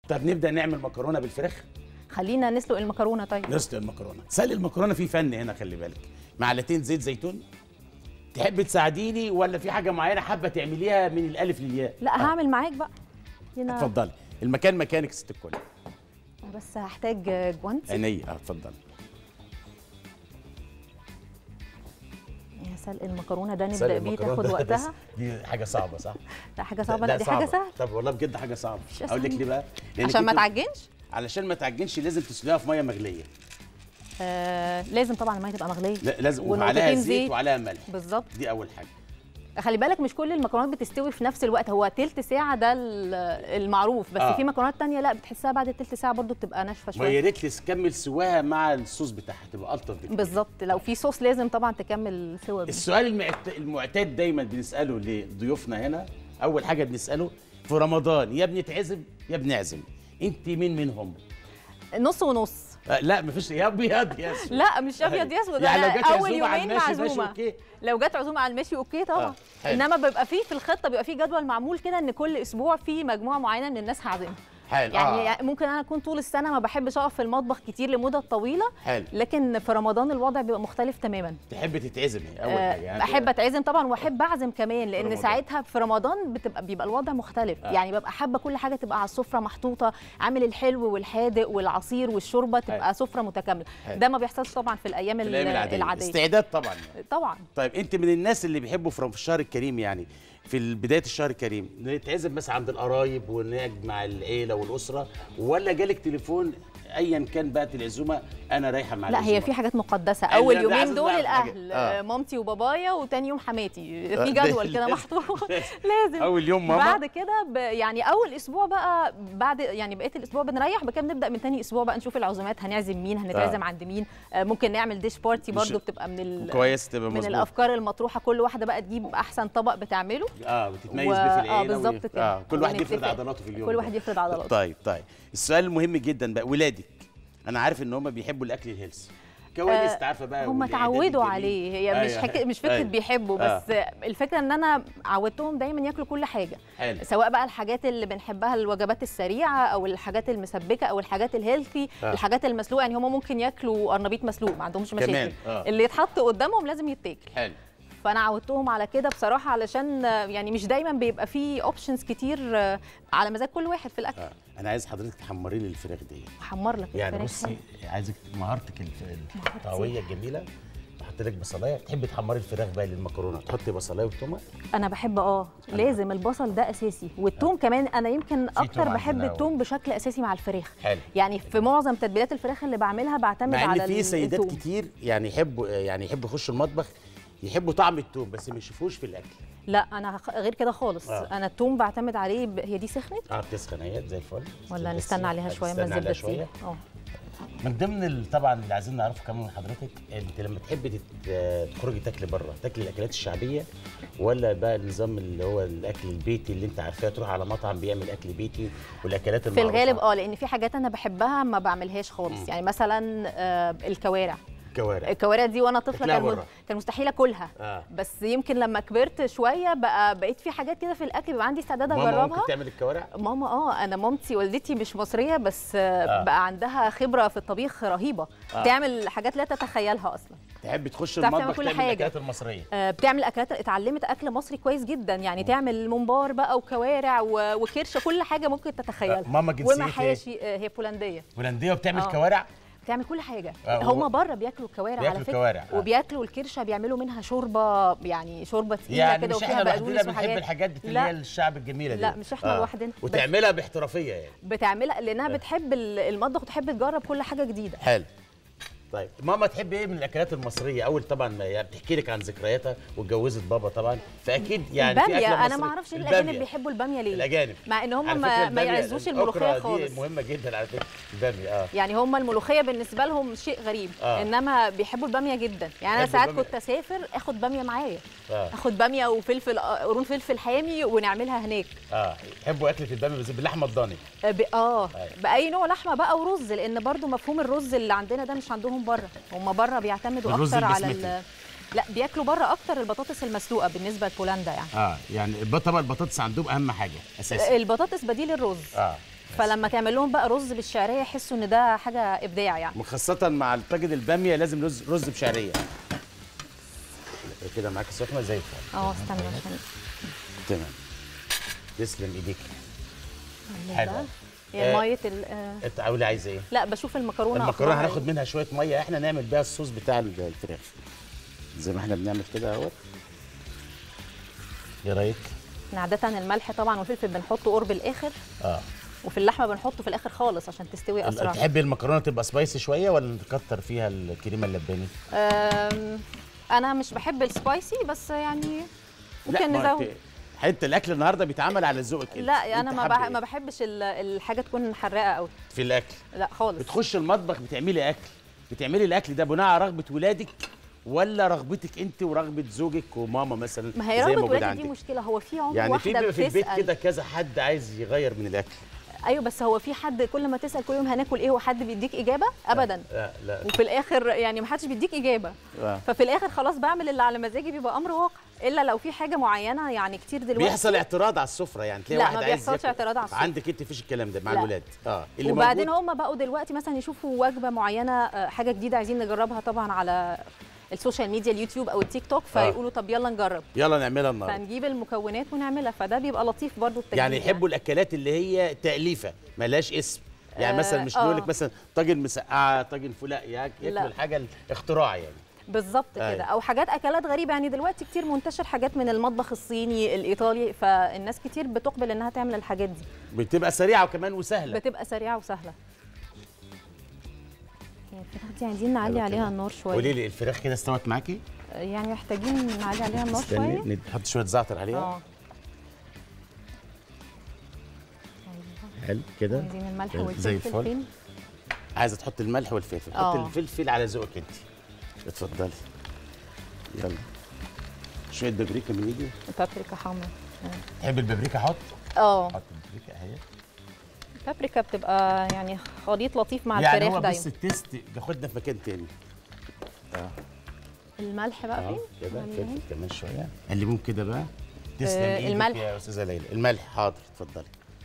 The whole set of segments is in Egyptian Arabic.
طب نبدا نعمل مكرونه بالفراخ خلينا نسلق المكرونه طيب نسلق المكرونه سلق المكرونه في فن هنا خلي بالك معلقتين زيت زيتون تحب تساعديني ولا في حاجه معينه حابه تعمليها من الالف للياء لا آه. هعمل معاك بقى هنا اتفضلي المكان مكانك ست الكل بس هحتاج جوانتي عينيا اه اتفضلي يا سلق المكرونه ده سلق نبدا بيه المكرونة تاخد ده- وقتها دي حاجه صعبه صح لا حاجه صعبه لا دي حاجه سهله طب والله بجد حاجه صعبه مش اقول لك أسهل. ليه بقى لأنك عشان ما أنت- تعجنش علشان ما تعجنش لازم تسلقيها في ميه مغليه آه لازم طبعا الميه تبقى مغليه لا لازم ونقطتين وعليها زيت زيت. وعليها ملح بالظبط دي اول حاجه خلي بالك مش كل المكرونات بتستوي في نفس الوقت هو تلت ساعه ده ال- المعروف بس آه. آه. في مكرونات تانية لا بتحسها بعد التلت ساعه برضو بتبقى ناشفه ما يا شويه ريت تكمل سواها مع الصوص بتاعها تبقى الطف بكتير بالظبط لو في صوص لازم طبعا تكمل سوا بيه السؤال المعت- المعتاد دايما بنساله لضيوفنا هنا اول حاجه بنساله في رمضان يا بنتعزم يا بنعزم انت مين منهم نص ونص آه لا مفيش يا ابيض يا اسود لا مش ابيض يا اسود يعني لو أنا جت اول عزومه على يومين الماشي ماشي معزومه اوكي لو جت عزومه على المشي اوكي طبعا آه، حلو. انما بيبقى فيه في الخطه بيبقى فيه جدول معمول كده ان كل اسبوع في مجموعه معينه من الناس هعزمها حلو يعني آه. ممكن انا اكون طول السنه ما بحبش اقف في المطبخ كتير لمده طويله حلو لكن في رمضان الوضع بيبقى مختلف تماما تحب تتعزمي اول آه، حاجه يعني احب اتعزم طبعا واحب اعزم كمان لان رمضان. ساعتها في رمضان بتبقى بيبقى الوضع مختلف آه. يعني ببقى حابه كل حاجه تبقى على السفره محطوطه عامل الحلو والحادق والعصير والشوربه تبقى سفره متكامله حلو. ده ما بيحصلش طبعا في الايام, في الايام العاديه, العاديه استعداد طبعا طبعا طيب انت من الناس اللي بيحبوا في الشهر الكريم يعني في بدايه الشهر الكريم نتعزم مثلا عند القرايب ونجمع العيله والاسره ولا جالك تليفون ايا كان بقى العزومه انا رايحه مع لا هي العزومة؟ في حاجات مقدسه أنا- اول أنا يومين عايز دول أعرف حاجة. الاهل آه. آه. مامتي وبابايا وتاني يوم حماتي آه، في ده جدول كده لازم. محطوط لازم اول يوم ماما بعد كده ب... يعني اول اسبوع بقى بعد يعني بقيه الاسبوع بنريح بقى نبدا من تاني اسبوع بقى نشوف العزومات هنعزم مين هنتعزم آه. عند مين آه ممكن نعمل ديش بارتي مش- برضو بتبقى من ال... كويس تبقى من مظبوط الافكار المطروحه كل واحده بقى تجيب احسن طبق بتعمله اه بتتميز و- بيه في آه، العيله بالظبط وي- كده. اه كل واحد يفرض ونتفق. عضلاته في اليوم كل ده. واحد يفرض عضلاته طيب طيب السؤال المهم جدا بقى ولادك انا عارف ان هم بيحبوا الاكل الهيلثي كواليس آه، عارفه بقى هم والإعداد اتعودوا الجميل. عليه هي مش أيوة. حك... مش فكره أيوة. بيحبوا آه. بس الفكره ان انا عودتهم دايما ياكلوا كل حاجه حلو سواء بقى الحاجات اللي بنحبها الوجبات السريعه او الحاجات المسبكه او الحاجات الهيلثي آه. الحاجات المسلوقه يعني هم ممكن ياكلوا قرنبيط مسلوق ما عندهمش مشاكل كمان اه اللي يتحط قدامهم لازم يتاكل حلو فانا عودتهم على كده بصراحه علشان آه، يعني مش دايما بيبقى فيه اوبشنز كتير آه، على مزاج كل واحد في الاكل آه. انا عايز حضرتك تحمري لي الفراخ دي احمر لك يعني الفراخ بصي حلو. عايزك مهارتك الف- الطهويه الجميله احط لك بصلايه تحبي تحمري الفراخ بقى للمكرونه تحطي بصلايه وتومه انا بحب اه لازم البصل ده اساسي والثوم كمان انا يمكن توم اكتر بحب عندنا الثوم بشكل اساسي مع الفراخ حلو يعني في معظم تتبيلات الفراخ اللي بعملها بعتمد مع على ان في سيدات الثوم. كتير يعني يحبوا يعني يحبوا يخشوا المطبخ يحبوا طعم التوم بس ما يشوفوش في الاكل لا انا هخ- غير كده خالص آه. انا الثوم بعتمد عليه ب... هي دي سخنت اه بتسخن اهي زي الفل ولا بس- نستنى عليها شويه ما نستنى عليها الزبده شويه تسيح اه من ضمن ال- طبعا اللي عايزين نعرفه كمان من حضرتك انت لما تحبي تت- تخرجي تاكلي بره تاكلي الاكلات الشعبيه ولا بقى النظام اللي هو الاكل البيتي اللي انت عارفاه تروح على مطعم بيعمل اكل بيتي والاكلات في المعروفه الغالب اه لان في حاجات انا بحبها ما بعملهاش خالص مم. يعني مثلا آه الكوارع كوارع الكوارع دي وانا طفله تاكلها كان م- بره. كان مستحيل اكلها اه بس يمكن لما كبرت شويه بقى بقيت في حاجات كده في الاكل بيبقى عندي استعداد ماما اجربها ممكن تعمل الكوارع ماما اه انا مامتي والدتي مش مصريه بس آه. آه. بقى عندها خبره في الطبيخ رهيبه آه. آه. تعمل حاجات لا تتخيلها اصلا تحبي تخش بتعرف تعمل المطبخ كل تعمل حاجة. الاكلات المصريه آه بتعمل اكلات اتعلمت اكل مصري كويس جدا يعني تعمل ممبار بقى وكوارع و- وكرشه كل حاجه ممكن تتخيلها آه، ماما جنسيتها ايه؟ ومحاشي آه هي بولنديه هولنديه وبتعمل آه. كوارع بتعمل كل حاجه آه، هم هو- بره بياكلوا الكوارع بياكلوا على فكره الكوارع، آه. وبياكلوا الكرشه بيعملوا منها شوربه يعني شوربه تقيله يعني كده مش وفيها احنا لوحدنا بقدونس بنحب وحاجات الحاجات دي اللي لا. هي الشعب الجميله دي لا، مش إحنا لوحدنا. بس- وتعملها باحترافيه يعني بتعملها لانها آه. بتحب ال- المطبخ وتحب تجرب كل حاجه جديده حلو طيب ماما تحب ايه من الاكلات المصريه اول طبعا ما يعني بتحكي لك عن ذكرياتها واتجوزت بابا طبعا فاكيد يعني في الباميه أكلة انا ما مصرية. اعرفش ليه البامية. الاجانب بيحبوا الباميه ليه الاجانب مع ان هم على ما, فكرة ما البامية- يعزوش الأوكرا الملوخيه دي خالص مهمه جدا على فكره الباميه اه يعني هم الملوخيه بالنسبه لهم شيء غريب آه. انما بيحبوا الباميه جدا يعني انا بيحبوا ساعات البامية. كنت اسافر اخد باميه معايا اه اخد باميه وفلفل آه، قرون فلفل حامي ونعملها هناك اه يحبوا اكله الباميه بالذات باللحمه الضاني آه، ب... اه أيوة. باي نوع لحمه بقى ورز لان برضو مفهوم الرز اللي عندنا ده مش عندهم بره هم بره بيعتمدوا الرز اكتر على البسمتي. ال... لا بياكلوا بره اكتر البطاطس المسلوقه بالنسبه لبولندا يعني اه يعني الب- طبعا البطاطس عندهم اهم حاجه اساسي البطاطس بديل الرز اه فلما تعمل لهم بقى رز بالشعريه يحسوا ان ده حاجه ابداع يعني وخاصة مع الطاجن البامية لازم رز رز بشعرية كده معاك سخنة زي الفل اه استنى عشان تمام تسلم ايديك أعمل حلو. بقى. آه، هي ميه ال آه، انت عاوزة عايزة ايه؟ لا بشوف المكرونه المكرونة أخبارها هناخد منها شوية مية احنا نعمل بيها الصوص بتاع ال- الفراخ زي ما احنا بنعمل كده اهوت ايه رايك؟ إيه؟ عاده الملح طبعا والفلفل بنحطه قرب الاخر اه وفي اللحمه بنحطه في الاخر خالص عشان تستوي اسرع تحبي المكرونة تبقى سبايسي شوية ولا نكتر فيها الكريمة اللباني؟ أم، انا مش بحب السبايسي بس يعني ممكن ما نزود انت- انت الاكل النهارده بيتعمل على ذوقك انت. لا انت انا ما, حابة بح... إيه؟ ما بحبش ال- الحاجه تكون حراقه قوي في الاكل لا خالص بتخش المطبخ بتعملي اكل بتعملي الاكل ده بناء على رغبه ولادك ولا رغبتك انت ورغبه زوجك وماما مثلا ما هي زي رغبه موجود ولادي عندك دي مشكله هو في عمر يعني في واحده بيبقى في البيت بتسال كده كذا حد عايز يغير من الاكل ايوه بس هو في حد كل ما تسال كل يوم هناكل ايه وحد بيديك اجابه ابدا لا لا وفي الاخر يعني ما حدش بيديك اجابه آه. ففي الاخر خلاص بعمل اللي على مزاجي بيبقى امر واقع الا لو في حاجه معينه يعني كتير دلوقتي بيحصل اعتراض على السفره يعني تلاقي لا، واحد ما عايز بيحصلش ياكل. اعتراض على السفرة. عندك انت فيش الكلام ده مع لا. الولاد اه اللي وبعدين موجود هم بقوا دلوقتي مثلا يشوفوا وجبه معينه آه، حاجه جديده عايزين نجربها طبعا على السوشيال ميديا اليوتيوب او التيك توك فيقولوا طب يلا نجرب يلا نعملها النهارده فنجيب المكونات ونعملها فده بيبقى لطيف برضو التجديد يعني يحبوا الاكلات اللي هي تاليفه ملهاش اسم يعني آه، مثلا مش آه. نقول لك مثلا طاجن مسقعه طاجن فلاق ياك- لا. ياكلوا الحاجه الاختراع يعني بالظبط أيوة. كده او حاجات اكلات غريبه يعني دلوقتي كتير منتشر حاجات من المطبخ الصيني الايطالي فالناس كتير بتقبل انها تعمل الحاجات دي بتبقى سريعه وكمان وسهله بتبقى سريعه وسهله هي الفراخ دي عايزين نعلي حلو عليها كده. النار قولي شويه لي الفراخ كده استوت معاكي يعني محتاجين نعلي عليها النار شويه استني نحط شويه زعتر عليها اه حلو كده عايزين الملح زي والفلفل الفل. فين عايزه تحط الملح والفلفل حط آه. الفلفل على ذوقك انت اتفضلي يلا شويه بابريكا من ايدي بابريكا حمرا تحب البابريكا حط اه حط البابريكا اهي بابريكا بتبقى يعني خليط لطيف مع يعني الفراخ هو دايما بس التيست ياخدنا في مكان تاني الملح بقى اه فين كده يعني فلفل كمان شويه قلبيهم كده بقى تسلم آه، ايدك الملح. يا استاذه ليلى الملح حاضر اتفضلي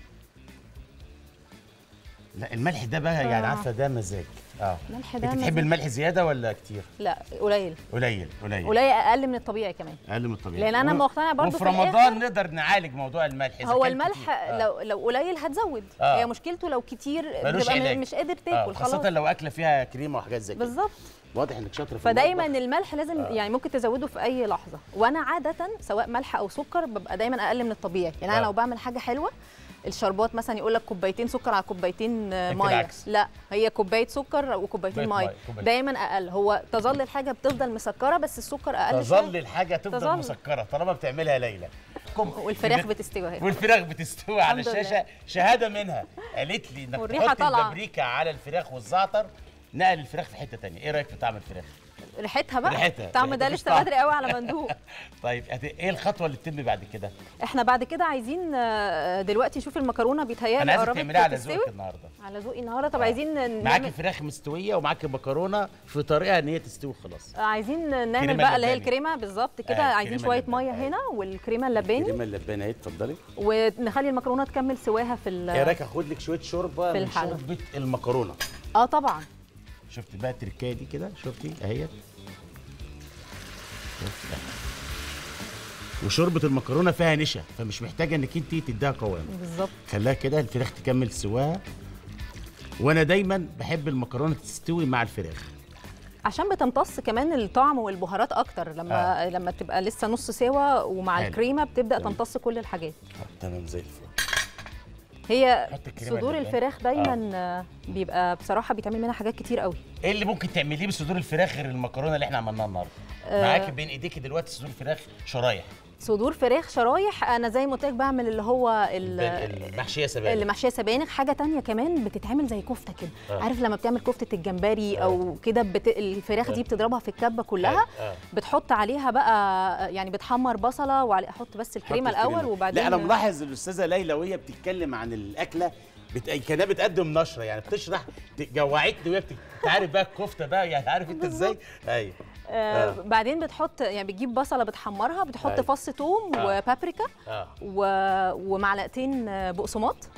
لا الملح ده بقى يعني آه. عارفه ده مزاج اه الملح ده انت تحب مزاج. الملح زياده ولا كتير لا قليل قليل قليل قليل اقل من الطبيعي كمان اقل من الطبيعي لأن أنا و- مقتنعة برضو وفي في الآخر- رمضان نقدر نعالج موضوع الملح إذا هو كان الملح كتير. آه. لو لو قليل هتزود آه. هي مشكلته لو كتير ملوش بتبقى علاج. م- مش قادر آه. تاكل خاصة خلاص لو أكلة فيها كريمة وحاجات زي كده بالظبط واضح إنك شاطرة في فدايما المطبخ. الملح لازم يعني ممكن تزوده في اي لحظه وانا عاده سواء ملح او سكر ببقى دايما اقل من الطبيعي يعني انا آه. لو بعمل حاجه حلوه الشربات مثلا يقول لك كوبايتين سكر على كوبايتين آه، أنت ميه العكس. لا هي كوبايه سكر وكوبايتين كوباية ميه مية، كوباية. دايما اقل هو تظل الحاجه بتفضل مسكره بس السكر اقل تظل شوية. الحاجة تفضل تظل. مسكرة طالما بتعملها ليلى كم والفراخ بتستوي اهي والفراخ بتستوي على الحمد لله. الشاشة شهادة منها قالت لي إنك والريحة تحط طالعة. البابريكا على الفراخ والزعتر نقل الفراخ في حتة تانية إيه رأيك في طعم الفراخ؟ ريحتها بقى ريحتها. الطعم ده ريحتها مش لسه طعم. بدري قوي على مندوق طيب هت- إيه الخطوة اللي تتم بعد كده؟ احنا بعد كده عايزين آه، دلوقتي نشوف المكرونه أنا بيتهيألي عايزك قربت تعمليها على تستوي ذوقك النهاردة على ذوقي النهارده طب آه. عايزين معاكي نعمل فراخ مستوية ومعاكي مكرونة في طريقة إن هي تستوي خلاص عايزين نعمل كريمة بقى اللي هي اللباني. الكريمه بالظبط كده آه، عايزين كريمة شويه اللباني. ميه آه. هنا والكريمه اللباني الكريمة اللبانة اهي اتفضلي ونخلي المكرونه تكمل سواها في ال- ايه رايك اخد لك شويه شوربه في من الحلة. شوربه المكرونه اه طبعا شفتي بقى التركايه دي كده شفتي اهي شفتي؟ وشوربه المكرونه فيها نشا فمش محتاجه انك انت تديها قوام بالظبط خليها كده الفراخ تكمل سواها وانا دايما بحب المكرونه تستوي مع الفراخ عشان بتمتص كمان الطعم والبهارات اكتر لما آه. لما تبقى لسه نص سوا ومع حلو. الكريمه بتبدا تمام. تمتص كل الحاجات آه، تمام زي الفل هي حط الكريمة صدور اللباني. الفراخ دايما آه. بيبقى بصراحه بيتعمل منها حاجات كتير قوي ايه اللي ممكن تعمليه بصدور الفراخ غير المكرونه اللي احنا عملناها النهارده آه. معاكي بين ايديكي دلوقتي صدور فراخ شرايح صدور فراخ شرايح انا زي ما قلت لك بعمل اللي هو ال- المحشيه سبانخ اللي محشيه سبانخ حاجه تانية كمان بتتعمل زي كفته كده آه. عارف لما بتعمل كفته الجمبري او كده بت... الفراخ آه. دي بتضربها في الكبه كلها آه. بتحط عليها بقى يعني بتحمر بصله وعلي احط بس الكريمه حط الاول الكريمة. وبعدين لا انا ملاحظ الاستاذه ليلى وهي بتتكلم عن الاكله بت... كانها بتقدم نشره يعني بتشرح ت- جوعتني وهي بت... انت عارف بقى الكفته بقى يعني عارف انت ازاي ايوه آه آه. بعدين بتحط يعني بتجيب بصله بتحمرها بتحط أيوة. فص ثوم آه. وبابريكا اه و... ومعلقتين آه، بقسماط ايوه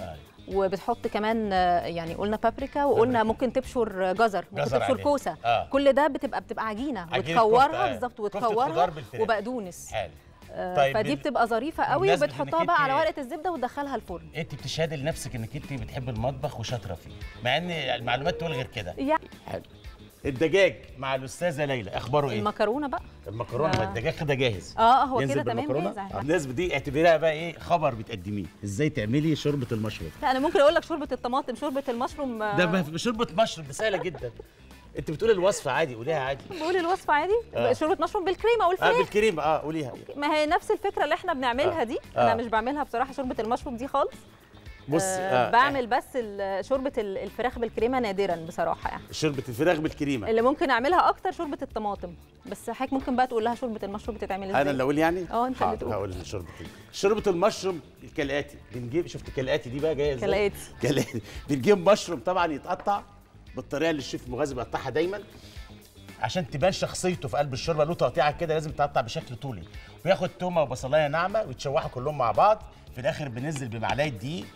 وبتحط كمان آه، يعني قلنا بابريكا وقلنا بابريكا. ممكن تبشر جزر ممكن جزر تبشر عليها. كوسه آه. كل ده بتبقى بتبقى عجينه عجينة كفتة، وتكورها آه. بالظبط كفتة خضار وتكورها بالفراخ. وبقدونس حلو آه، طيب فدي بال- بتبقى ظريفه قوي بمناسبة وبتحطها إنك بقى على أنت- ورقه الزبده وتدخلها الفرن انت بتشهدي لنفسك انك انت بتحب المطبخ وشاطره فيه مع ان المعلومات تقول غير كده يعني حلو الدجاج مع الاستاذه ليلى اخباره ايه المكرونه بقى المكرونه آه. ما الدجاج كده جاهز اه هو ينزل كده تمام بالمكرونة؟ جاهز آه. الناس دي اعتبريها بقى ايه خبر بتقدميه ازاي تعملي شوربه المشروم لا انا ممكن اقول لك شوربه الطماطم شوربه المشروم آه، ده ما- شوربه مشروم دي سهله جدا انت بتقولي الوصفه عادي قوليها عادي بقول الوصفه عادي آه. شوربه مشروم بالكريمه اه والفراخ بالكريمه اه قوليها ما هي نفس الفكره اللي احنا بنعملها آه. دي آه. انا مش بعملها بصراحه شوربه المشروم دي خالص بص آه آه بعمل بس ال- شوربه ال- الفراخ بالكريمه نادرا بصراحه يعني شوربه الفراخ بالكريمه اللي ممكن اعملها اكتر شوربه الطماطم بس حضرتك ممكن بقى تقول لها شوربه المشروم بتتعمل ازاي انا اللي اقول يعني اه، انت اللي حاضر، تقول. هقول شوربه شوربه المشروم كالاتي بنجيب شفت كالاتي دي بقى جايه ازاي كالآتي. كالاتي بنجيب مشروم طبعا يتقطع بالطريقه اللي الشيف مغازي بيقطعها دايما عشان تبان شخصيته في قلب الشوربه له تقطيعه كده لازم تقطع بشكل طولي وياخد تومه وبصلايه ناعمه ويتشوحوا كلهم مع بعض في الاخر بننزل بمعلقه دقيق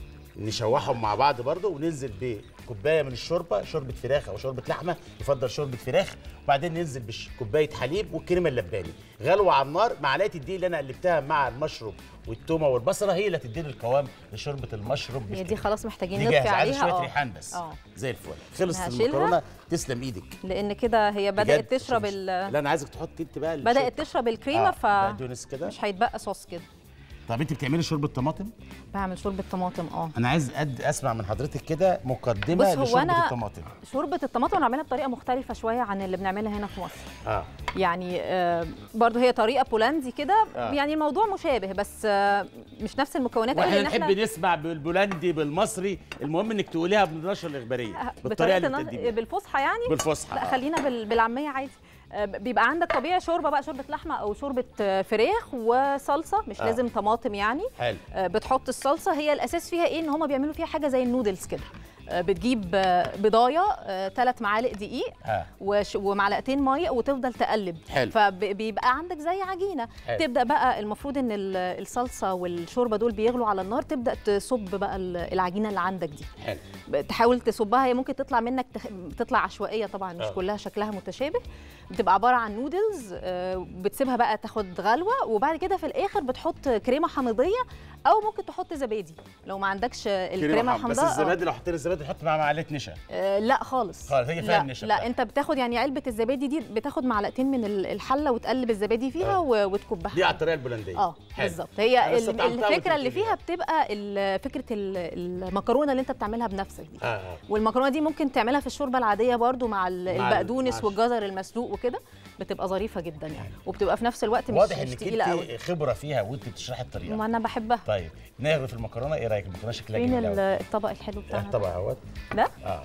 نشوحهم مع بعض برضه وننزل بكوبايه من الشوربه شوربه فراخ او شوربه لحمه يفضل شوربه فراخ وبعدين ننزل بكوبايه حليب والكريمه اللباني غلوه على النار معلقه الدقيق اللي انا قلبتها مع المشروم والتومه والبصله هي اللي هتديني القوام لشوربه المشروم هي دي بالكريمة. خلاص محتاجين دي نضفي جاهزه عايزه عليها شويه اه. ريحان بس اه زي الفل خلصت هشيلها. المكرونه تسلم ايدك لان كده هي بجد. بدات تشرب ال لا انا عايزك تحطي انت بقى بدات تشرب الكريمه ف بقدونس كده مش هيتبقى صوص كده طب انت بتعملي شوربه طماطم بعمل شوربه طماطم اه انا عايز أد... اسمع من حضرتك كده مقدمه بص، هو لشوربه أنا- الطماطم شوربه الطماطم بنعملها بطريقه مختلفه شويه عن اللي بنعملها هنا في مصر اه يعني آه، برضو هي طريقه بولندي كده آه. يعني الموضوع مشابه بس آه، مش نفس المكونات قوي واحنا لأن نحب نسمع بالبولندي بالمصري المهم انك تقوليها بالنشره الاخباريه بالطريقه اللي بطريقه بتقدميها بالفصحى يعني بالفصحى لا آه. خلينا بال- بالعاميه عادي آه، بيبقى عندك طبيعي شوربه بقى شوربه لحمه او شوربه آه، فراخ وصلصه مش آه. لازم طماطم يعني حلو آه، بتحط الصلصه هي الاساس فيها ايه ان هم بيعملوا فيها حاجه زي النودلز كده آه، بتجيب آه، بضايه ثلاث معالق دقيق ها وش- ومعلقتين ميه وتفضل تقلب حلو. فبيبقى عندك زي عجينه حلو. تبدا بقى المفروض ان ال- الصلصه والشوربه دول بيغلوا على النار تبدا تصب بقى ال- العجينه اللي عندك دي حلو تحاول تصبها هي ممكن تطلع منك تخ... تطلع عشوائيه طبعا مش آه. كلها شكلها متشابه بتبقى عباره عن نودلز آه، بتسيبها بقى تاخد غلوه وبعد كده في الاخر بتحط كريمه حامضيه او ممكن تحط زبادي لو ما عندكش الكريمه حم- بس الحامضاء آه. الزبادي لو حطينا الزبادي نحط معاه معلقه نشا آه، لا خالص خالص، هي فيها لا, النشا لا بتاعها. انت بتاخد يعني علبه الزبادي دي بتاخد معلقتين من ال- الحله وتقلب الزبادي فيها آه. و- وتكبها دي على الطريقه البولنديه اه حلو. بالظبط هي أنا ال- استطعمتها الفكره اللي وأنت بتقولي فيها بتبقى ال- فكره ال- المكرونه اللي انت بتعملها بنفسك دي اه اه والمكرونه دي ممكن تعملها في الشوربه العاديه برضو مع ال- مع ال- البقدونس مع والجزر المسلوق وكده بتبقى ظريفه جدا يعني وبتبقى في نفس الوقت مش, واضح مش انك تقيله قوي انت خبره فيها وانت بتشرحي الطريقه ما انا بحبها طيب نغرف المكرونه ايه رايك المكرونه شكلها فين جميل ال- قوي الطبق الحلو بتاعنا طبق اهوت ده اه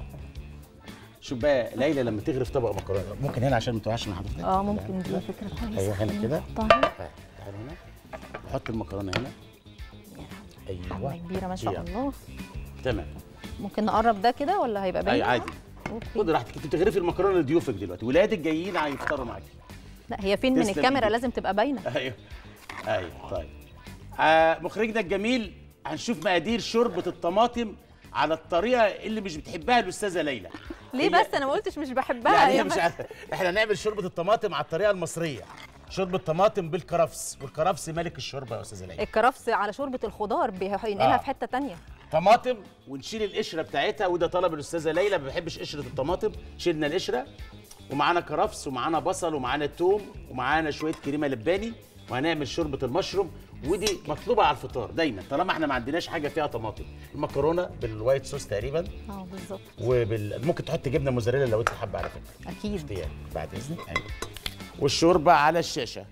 شوف بقى ليلى لما تغرف طبق مكرونه ممكن هنا عشان ما تقعش من حضرتك اه ممكن دي فكره كويسه ايوه هنا كده نحطها هنا. آه، تعالى هنا نحط المكرونه هنا حله ايوه كبيره ما شاء هي. الله تمام ممكن نقرب ده كده ولا هيبقى باين اي عادي أوكي. خد راحتك انت بتغرفي المكرونه لضيوفك دلوقتي ولادك جايين هيفطروا معاكي لا هي فين من تسلم الكاميرا إيدك. لازم تبقى باينه ايوه ايوه طيب آه مخرجنا الجميل هنشوف مقادير شوربه الطماطم على الطريقه اللي مش بتحبها الاستاذه ليلى ليه هي- بس انا ما قلتش مش بحبها يعني هي هي مش بس- عارفة. احنا هنعمل شوربه الطماطم على الطريقه المصريه شوربه طماطم بالكرفس والكرفس ملك الشوربه يا استاذه ليلى الكرفس على شوربه الخضار بينقلها آه. في حته تانية طماطم ونشيل القشره بتاعتها وده طلب الاستاذه ليلى ما بحبش قشره الطماطم شيلنا القشره ومعانا كرفس ومعانا بصل ومعانا توم ومعانا شويه كريمه لباني وهنعمل شوربه المشروم ودي مطلوبه على الفطار دايما طالما احنا ما عندناش حاجه فيها طماطم المكرونه بالوايت صوص تقريبا اه بالظبط وبال... ممكن تحط جبنه موزاريلا لو انت حابه على فكره اكيد اختيار بعد اذنك ايوه والشوربه على الشاشه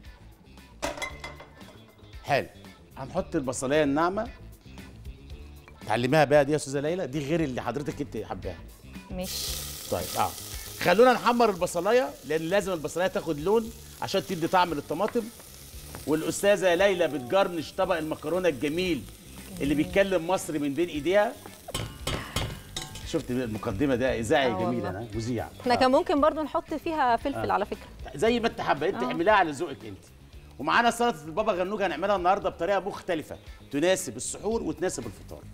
حلو هنحط البصلايه الناعمه تعلميها بقى دي يا استاذه ليلى دي غير اللي حضرتك انت حباها ماشي طيب اه خلونا نحمر البصلايه لان لازم البصلايه تاخد لون عشان تدي طعم للطماطم والاستاذه ليلى بتجرنش طبق المكرونه الجميل اللي بيتكلم مصري من بين ايديها شفت المقدمه ده اذاعي آه جميل والله. انا مذيع احنا آه. كان ممكن برضو نحط فيها فلفل على فكره زي ما انت حابه انت آه. اعمليها على ذوقك انت ومعانا سلطه البابا غنوج هنعملها النهارده بطريقه مختلفه تناسب السحور وتناسب الفطار